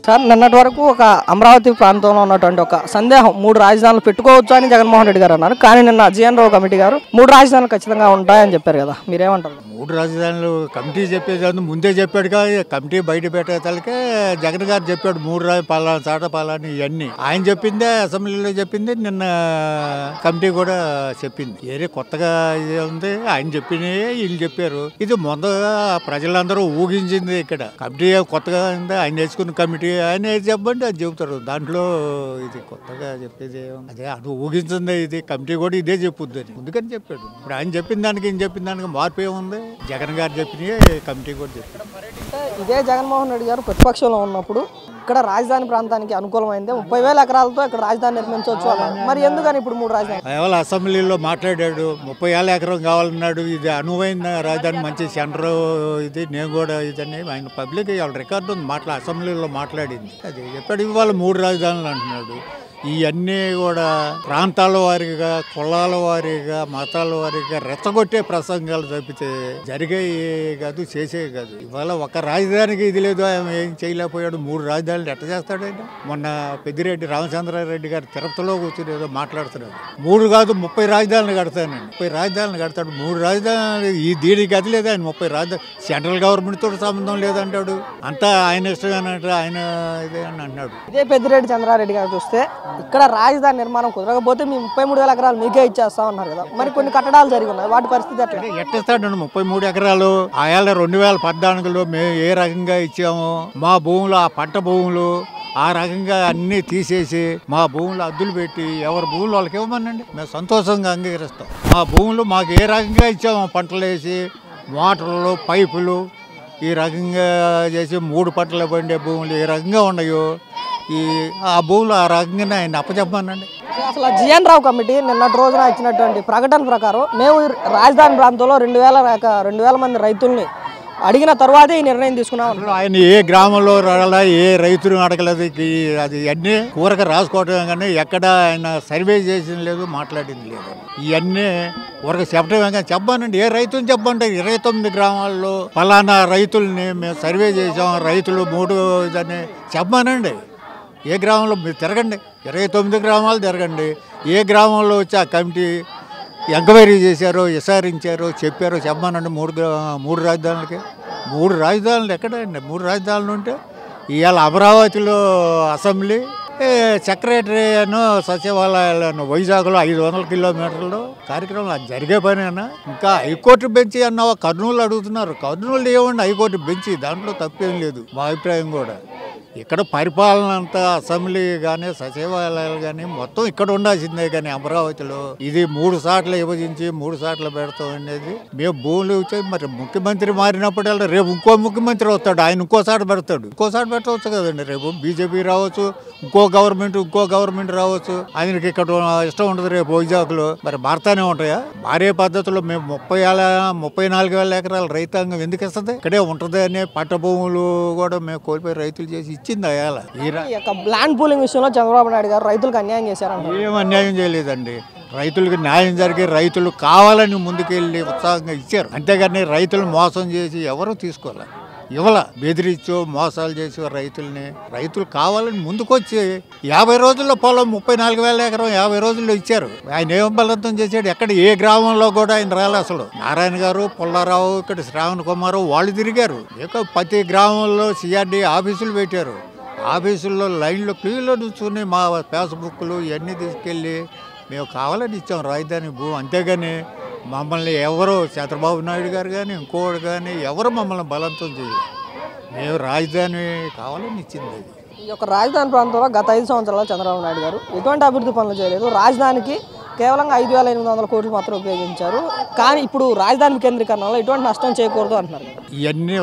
Sir నిన్నటి వరకు ఒక అమరావతి ప్రాంతంలో ఉన్నటువంటి ఒక సందేహం మూడు రాజధానులు పెట్టుకోవచ్చు అని జగన్మోహన్ రెడ్డి గారు అన్నారు కానీ నిన్న జిఎన్ రావు కమిటీ గారు మూడు రాజధానులు ఖచ్చితంగా ఉంటాయని చెప్పారు కదా మీరేమంటారు మూడు రాజధానులు కమిటీ చెప్పేది అందు ముందే చెప్పాడు కదా కమిటీ బయట పెట్టేతలకే జగన్ గారు చెప్పాడు మూడు రాజు పలానా చాట పలాని ఇవన్నీ ఆయన చెప్పిందే అసెంబ్లీలో చెప్పింది నిన్న కమిటీ కూడా చెప్పింది ఏరే కొత్తగా ఇది ఉంది ఆయన చెప్పినవి వీళ్ళు చెప్పారు ఇది మొదగా ప్రజలందరూ ఊహించింది ఇక్కడ కమిటీ కొత్తగా ఉంది ఆయన వేసుకున్న కమిటీ ఆయన ఏది చెప్పండి అది చెబుతారు దాంట్లో ఇది కొత్తగా చెప్పేది ఏముంది? అదే అది ఊహించింది ఇది కమిటీ కూడా ఇదే చెప్పుద్ది అని అందుకని చెప్పాడు ఇప్పుడు ఆయన చెప్పిన దానికి ఈయన చెప్పిన దానికి మార్పు ఏముంది జగన్ గారు చెప్పినవి కమిటీ కూడా చెప్పాడు అంటే ఇదే జగన్మోహన్ రెడ్డి గారు ప్రతిపక్షంలో ఉన్నప్పుడు ఇక్కడ రాజధాని ప్రాంతానికి అనుకూలమైంది ముప్పై వేల ఎకరాలతో ఇక్కడ రాజధాని నిర్మించవచ్చు అన్నారు మరి ఎందుకని ఇప్పుడు మూడు రాజధాని కేవలం అసెంబ్లీలో మాట్లాడాడు ముప్పై ఏళ్ళ ఎకరం కావాలన్నాడు ఇది అనువైన రాజధాని మంచి సెంటర్ ఇది నేను కూడా ఇదని ఆయన పబ్లిక్ వాళ్ళ రికార్డు ఉంది మాట్లా అసెంబ్లీలో మాట్లాడింది అది చెప్పాడు ఇవాళ మూడు రాజధానులు అంటున్నాడు ఇవన్నీ కూడా ప్రాంతాల వారీగా కులాల వారీగా మతాల వారీగా రెచ్చగొట్టే ప్రసంగాలు తప్పితే జరిగేవి కాదు చేసేవి కాదు ఇవాళ ఒక రాజధానికి ఇది లేదు ఆయన ఏం చేయలేకపోయాడు మూడు రాజధానులు ఎట్ట చేస్తాడు ఆయన మొన్న పెద్దిరెడ్డి రామచంద్రారెడ్డి గారు తిరుపతిలో కూర్చుని ఏదో మాట్లాడుతున్నాడు మూడు కాదు ముప్పై రాజధానులు కడతాను ముప్పై రాజధానులు కడతాడు మూడు రాజధానులు ఈ దీనికి గది లేదు ఆయన ముప్పై రాజధాని సెంట్రల్ గవర్నమెంట్ తోటి సంబంధం లేదంటాడు అంతా ఆయన ఇష్టం ఆయన ఇదే అని అన్నాడు ఇదే పెద్దిరెడ్డి చంద్రారెడ్డి గారు చూస్తే ఇక్కడ రాజధాని నిర్మాణం కుదరకపోతే మీ ముప్పై మూడు వేల ఎకరాలు మీకే ఇచ్చేస్తా ఉన్నారు కదా మరి కొన్ని కట్టడాలు జరిగి ఉన్నాయి వాటి పరిస్థితి ఎట్లా అంటే ఎట్టిస్తాడు ముప్పై మూడు ఎకరాలు ఆయాల రెండు వేల పద్నాలుగులో మేము ఏ రకంగా ఇచ్చాము మా భూములు ఆ పంట భూములు ఆ రకంగా అన్నీ తీసేసి మా భూములు అద్దులు పెట్టి ఎవరి భూములు వాళ్ళకి ఇవ్వమనండి మేము సంతోషంగా అంగీకరిస్తాం మా భూములు మాకు ఏ రకంగా ఇచ్చాము పంటలు వేసి మోటార్లు పైపులు ఈ రకంగా చేసి మూడు పంటలు పండే భూములు ఏ రకంగా ఉన్నాయో ఈ ఆ భూములు ఆ రకంగానే ఆయన అప్పచెప్పమనండి అసలు జిఎన్ రావు కమిటీ నిన్నటి రోజున ఇచ్చినటువంటి ప్రకటన ప్రకారం మేము ఈ రాజధాని ప్రాంతంలో రెండు వేల ఎక- రెండు వేల మంది రైతుల్ని అడిగిన తర్వాతే ఈ నిర్ణయం తీసుకున్నాం అసలు ఆయన ఏ గ్రామంలో రాలా ఏ రైతును అడగలేదు ఈ- అది అన్నీ కూరక రాసుకోవటం కానీ ఎక్కడ ఆయన సర్వే చేసిన లేదు మాట్లాడింది లేదు ఇవన్నీ ఊరక చెప్పడమే కానీ చెప్పానండి ఏ రైతుని చెప్పండి ఇరవై తొమ్మిది గ్రామాల్లో ఫలానా రైతుల్ని మేము సర్వే చేసాం రైతులు మూడు ఇదని చెప్పానండి ఏ గ్రామంలో మీరు తిరగండి ఇరవై తొమ్మిది గ్రామాలు తిరగండి ఏ గ్రామంలో వచ్చి ఆ కమిటీ ఎంక్వైరీ చేశారో విచారించారో చెప్పారో చెప్పానండి మూడు గ్రా- మూడు రాజధానులకి మూడు రాజధానులు ఎక్కడండి మూడు రాజధానులు ఉంటే ఇవాళ అమరావతిలో అసెంబ్లీ ఏ, సెక్రటరీను సచివాలయాలను వైజాగ్లో ఐదు వందల కిలోమీటర్లు కార్యక్రమం అది జరిగే పనేనా ఇంకా హైకోర్టు బెంచి అన్న కర్నూలు అడుగుతున్నారు కర్నూలు ఏమండి హైకోర్టు బెంచి దాంట్లో తప్పేం లేదు మా అభిప్రాయం కూడా ఇక్కడ పరిపాలన అంతా అసెంబ్లీ కానీ సచివాలయాలు కానీ మొత్తం ఇక్కడ ఉండాల్సిందే కానీ అమరావతిలో ఇది మూడు సార్లు విభజించి మూడు సార్లు పెడతాం అనేది మేము భూములు ఇచ్చే మరి ముఖ్యమంత్రి మారినప్పుడల్లా రేపు ఇంకో ముఖ్యమంత్రి వస్తాడు ఆయన ఇంకోసారి పెడతాడు ఇంకోసారి పెట్టవచ్చు కదండి రేపు బీజేపీ రావచ్చు ఇంకో గవర్నమెంట్ ఇంకో గవర్నమెంట్ రావచ్చు ఆయనకి ఇక్కడ ఇష్టం ఉండదు రేపు వైజాగ్లో మరి మారుతానే ఉంటాయా మారే పద్ధతిలో మేము ముప్పై వేల ముప్పై నాలుగు వేల ఎకరాల రైతాంగం ఎందుకు ఇస్తుంది ఇక్కడే ఉంటుంది అనే పట్ట భూములు కూడా మేము కోల్పోయి రైతులు చేసి ఇచ్చింది అయాల ఈ రా- ఈ యొక్క ల్యాండ్ పూలింగ్ విషయంలో చంద్రబాబు నాయుడు గారు రైతులకు అన్యాయం చేశారంట ఏం అన్యాయం చేయలేదండి రైతులకు న్యాయం జరిగి రైతులు కావాలని ముందుకెళ్ళి ఉత్సాహంగా ఇచ్చారు అంతేగాని రైతులు మోసం చేసి ఎవరు తీసుకోలే ఇవ్వల బెదిరించో మోసాలు చేసి రైతుల్ని రైతులు కావాలని ముందుకొచ్చి యాభై రోజుల్లో పొలం ముప్పై నాలుగు వేల ఎకరం యాభై రోజుల్లో ఇచ్చారు ఆయన ఏం బలవంతం చేశాడు ఎక్కడ ఏ గ్రామంలో కూడా ఆయన రాలే అసలు నారాయణ గారు పుల్లారావు ఇక్కడ శ్రావణ్ కుమారు వాళ్ళు తిరిగారు ఇక ప్రతి గ్రామంలో సిఆర్డి ఆఫీసులు పెట్టారు ఆఫీసుల్లో లైన్లో క్యూలో నుంచుని మా ఫేస్బుక్లు ఇవన్నీ తీసుకెళ్ళి మేము కావాలని ఇచ్చాం రాజధాని భూ అంతేగాని మమ్మల్ని ఎవరు చంద్రబాబు నాయుడు గారు కానీ ఇంకోడు కానీ ఎవరు మమ్మల్ని బలవంతం చేయలేదు మేము రాజధాని కావాలని ఇచ్చింది అది ఈ యొక్క రాజధాని ప్రాంతంలో గత ఐదు సంవత్సరాల్లో చంద్రబాబు నాయుడు గారు ఎటువంటి అభివృద్ధి పనులు చేయలేదు రాజధానికి కేవలం ఐదు వేల ఎనిమిది వందల కోట్లు మాత్రం ఉపయోగించారు కానీ ఇప్పుడు రాజధాని కేంద్రీకరణలో ఎటువంటి నష్టం చేయకూడదు అంటున్నారు ఇవన్నీ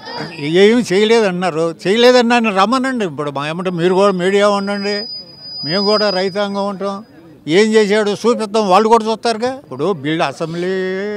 ఏమి చేయలేదన్నారు చేయలేదన్నా రమ్మనండి ఇప్పుడు మా ఏమంటే మీరు కూడా మీడియా ఉండండి మేము కూడా రైతాంగం ఉంటాం ఏం చేశాడు చూపిస్తాం వాళ్ళు కూడా చూస్తారుగా ఇప్పుడు బిల్డ్ అసెంబ్లీ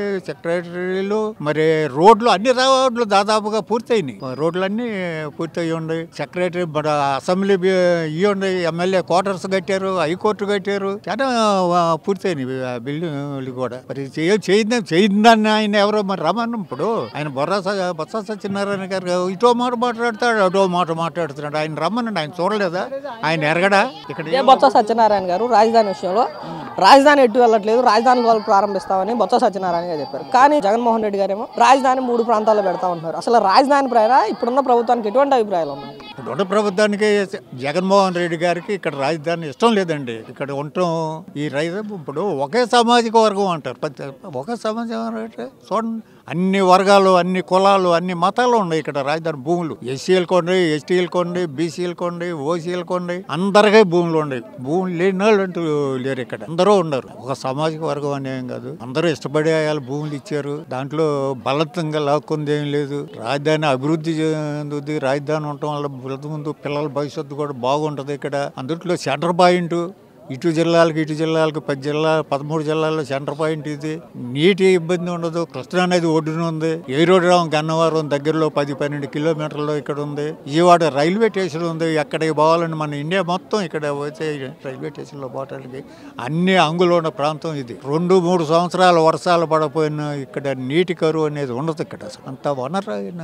సెక్రటరీలు మరి రోడ్లు అన్ని రోడ్లు దాదాపుగా పూర్తయినాయి రోడ్లు అన్ని పూర్తయి ఉన్నాయి సెక్రటరీ మన అసెంబ్లీ బి- ఇవి ఉన్నాయి ఎమ్మెల్యే క్వార్టర్స్ కట్టారు హైకోర్టు కట్టారు చాలా ఆ, పూర్తయినాయి ఆ బిల్డింగ్లు కూడా మరి చేయ చేయిందని చేయిందని ఆయన ఎవరో మరి రమణ ఇప్పుడు ఆయన బొర్రా స- బొత్స సత్యనారాయణ గారు ఇటో మాట మాట్లాడతాడు అటో మాట మాట్లాడుతున్నాడు ఆయన రమ్మనండి ఆయన చూడలేదా ఆయన ఎరగడా ఇక్కడ ఇదే బొత్స సత్యనారాయణ గారు రాజధాని విషయంలో రాజధాని ఎటు వెళ్ళట్లేదు రాజధాని వాళ్ళు ప్రారంభిస్తామని బొత్స సత్యనారాయణ గారు చెప్పారు కానీ జగన్మోహన్ రెడ్డి గారేమో రాజధాని మూడు ప్రాంతాల్లో పెడతా ఉంటున్నారు అసలు రాజధాని పైన ఇప్పుడున్న ప్రభుత్వానికి ఎటువంటి అభిప్రాయాలు ఉన్నాయి ఇప్పుడున్న ప్రభుత్వానికి జగన్మోహన్ రెడ్డి గారికి ఇక్కడ రాజధాని ఇష్టం లేదండి ఇక్కడ ఉండటం ఈ రైతు ఇప్పుడు ఒకే సామాజిక వర్గం అంటారు ప్రతి ఒకే సామాజిక వర్గం అంటే చూడండి అన్ని వర్గాలు అన్ని కులాలు అన్ని మతాలు ఉన్నాయి ఇక్కడ రాజధాని భూములు ఎస్సీలు కొండి ఎస్టీలు కొండి బీసీలు కొండి ఓసీలు కొండి అందరికీ భూములు ఉన్నాయి భూములు లేని వాళ్ళు అంటూ లేరు ఇక్కడ అందరూ ఉన్నారు ఒక సామాజిక వర్గం అని ఏం కాదు అందరూ ఇష్టపడే వాళ్ళు భూములు ఇచ్చారు దాంట్లో బలత్తంగా లాక్కుంది ఏం లేదు రాజధాని అభివృద్ధి చెందుద్ది రాజధాని ఉండటం వల్ల ముందు పిల్లల భవిష్యత్తు కూడా బాగుంటుంది ఇక్కడ అందుట్లో సెంటర్ పాయింట్ ఇటు జిల్లాలకు ఇటు జిల్లాలకు పది జిల్లా పదమూడు జిల్లాల్లో సెంటర్ పాయింట్ ఇది నీటి ఇబ్బంది ఉండదు కృష్ణా నది ఒడ్డున ఉంది ఏరోడ్రాం గన్నవరం దగ్గరలో పది పన్నెండు కిలోమీటర్లు ఇక్కడ ఉంది ఈవాడ రైల్వే స్టేషన్ ఉంది ఎక్కడికి పోవాలని మన ఇండియా మొత్తం ఇక్కడ పోతే రైల్వే స్టేషన్లో పోవటానికి అన్ని అంగులు ఉన్న ప్రాంతం ఇది రెండు మూడు సంవత్సరాలు వర్షాలు పడపోయిన ఇక్కడ నీటి కరువు అనేది ఉండదు ఇక్కడ అసలు అంత వనరైన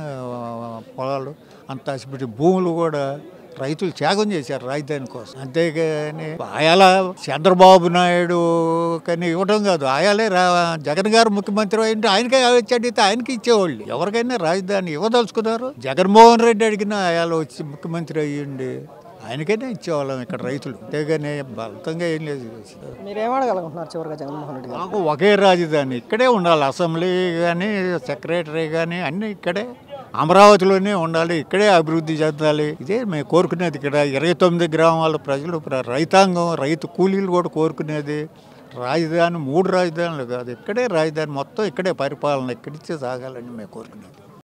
పొలాలు అంత అసిపెట్టి భూములు కూడా రైతులు త్యాగం చేశారు రాజధాని కోసం అంతేగాని ఆయాల చంద్రబాబు నాయుడు కానీ ఇవ్వడం కాదు ఆయాలే రా జగన్ గారు ముఖ్యమంత్రి అయింటే ఆయనకే వచ్చి అడిగితే ఆయనకి ఇచ్చేవాళ్ళు ఎవరికైనా రాజధాని ఇవ్వదలుచుకున్నారు జగన్మోహన్ రెడ్డి అడిగిన ఆయాల వచ్చి ముఖ్యమంత్రి అయ్యిండి ఆయనకైనా ఇచ్చేవాళ్ళం ఇక్కడ రైతులు అంతేగాని బలతంగా ఏం లేదు మీరు ఏమడగలుగుతున్నారు చివరిగా జగన్మోహన్ రెడ్డి గారు మాకు ఒకే రాజధాని ఇక్కడే ఉండాలి అసెంబ్లీ కానీ సెక్రటరీ కానీ అన్నీ ఇక్కడే అమరావతిలోనే ఉండాలి ఇక్కడే అభివృద్ధి చెందాలి ఇదే మేము కోరుకునేది ఇక్కడ ఇరవై తొమ్మిది గ్రామాల ప్రజలు ప్ర- రైతాంగం రైతు కూలీలు కూడా కోరుకునేది రాజధాని మూడు రాజధానులు కాదు ఇక్కడే రాజధాని మొత్తం ఇక్కడే పరిపాలన ఇక్కడిచ్చే సాగాలని మేము కోరుకునేది